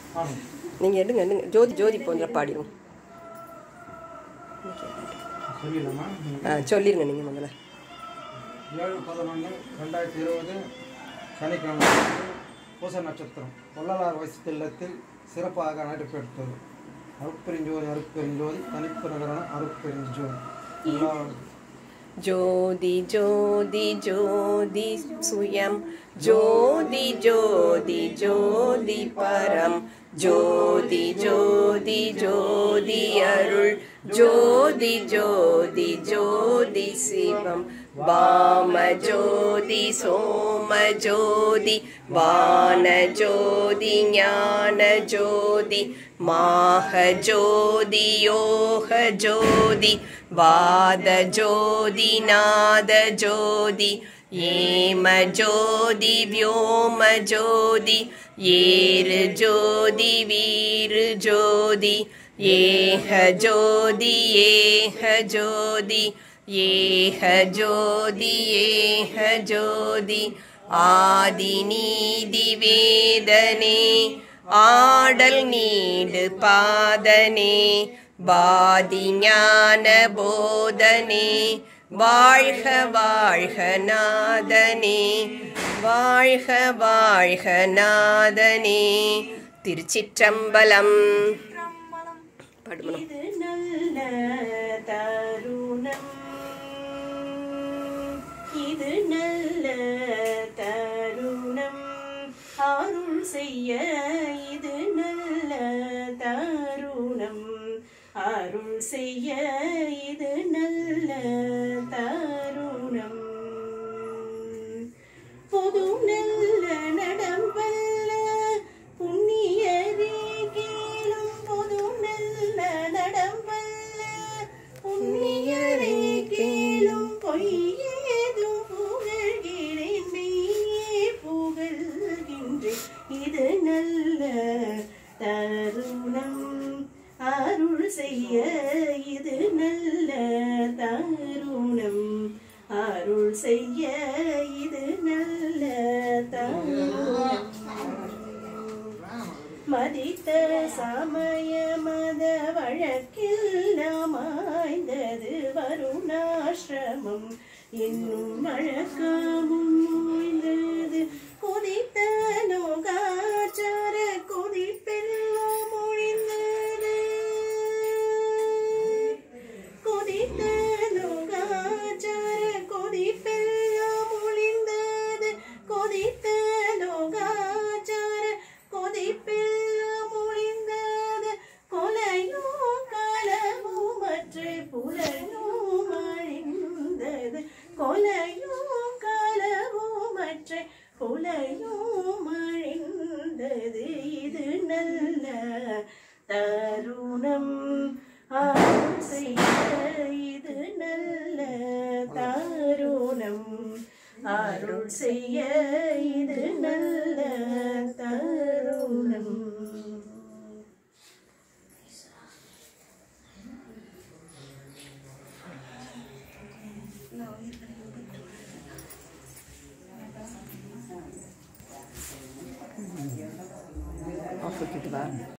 ஆமாம் நீங்கள் எடுங்க எடுங்க ஜோதி ஜோதி போன்ற பாடிடும் சொல்லிடலாமா ஆ சொல்லிடுங்க நீங்கள் முதல்ல ஏழு பதினொன்று ரெண்டாயிரத்தி இருபது சனிக்கிழமை பூச நட்சத்திரம் வள்ளலார் வயசு இல்லத்தில் சிறப்பாக நடைபெற்றது அருட்பெருஞ்சோதி அருட்பெருஞ்சோதி தனிப்பு நகரான அருட்பெருஞ்சோதி எல்லா ஜோதி ஜோதி ஜோதி சுயம் ஜோதி ஜோதி ஜோதி பரம் ஜோதி ஜோதி ஜோதி அருள் ஜோதி ஜோதி ஜோதி சிவம் வாம ஜோதி சோம ஜோதி வான ஜோதி ஞான ஜோதி மாக ஜோதி யோக ஜோதி வாத ஜோதி நாத ஜோதி ஏம ஜோதி வியோம ஜோதி ஏறு ஜோதி வீரு ஜோதி ஏக ஜோதி ஏக ஜோதி ஏக ஜோதி ஏக ஜோதி ஆதி நீதி வேதனே ஆடல் நீடு பாதனே பாதி ஞான போதனே வாழ்க வாழ்க நாதனே வாழ்க வாழ்க நாதனே திருச்சிற்றம்பலம் படுமனம் இது நல்ல தருணம் இது நல்ல தருணம் அருள் செய்ய இது நல்ல தருணம் அருள் செய்ய இது நல்ல தருணம் பொது நல்ல நடம்பல்ல புண்ணியரே கேளும் பொது நல்ல நடம்பல்ல புண்ணியரே கேளும் பொய்யேதும் புகழ்கிறேன் மெய்யே புகழ்கின்றேன் இது நல்ல தருணம் அருள் செய்ய இது நல்ல தருணம் அருள் செய்ய இது நல்ல தருணம் மதித்த சமய மத வழக்கில் நாம் ஆய்ந்தது வருணாசிரமம் என்னும் வழக்கமும் ஓய்ந்தது கொதித்த நோகாச்சார கொதிப்பெல்லாம் ஒழிந்தது கொதித்த லோகாச்சார கொதிப்பெல்லாம் ஒழிந்தது கொதித்த லோகாச்சார கொதிப்பெல்லாம் ஒழிந்தது கொலையோ களவோ மற்ற புலையோ அழிந்தது கொலையோ களவோ மற்ற புலையோ அழிந்தது இது நல்ல தருணம் அருள் செய்ய இது நல்ல தருணம் அருள் செய்ய இது நல்ல தருணம் ஆஃப் விட்டுட்டு வா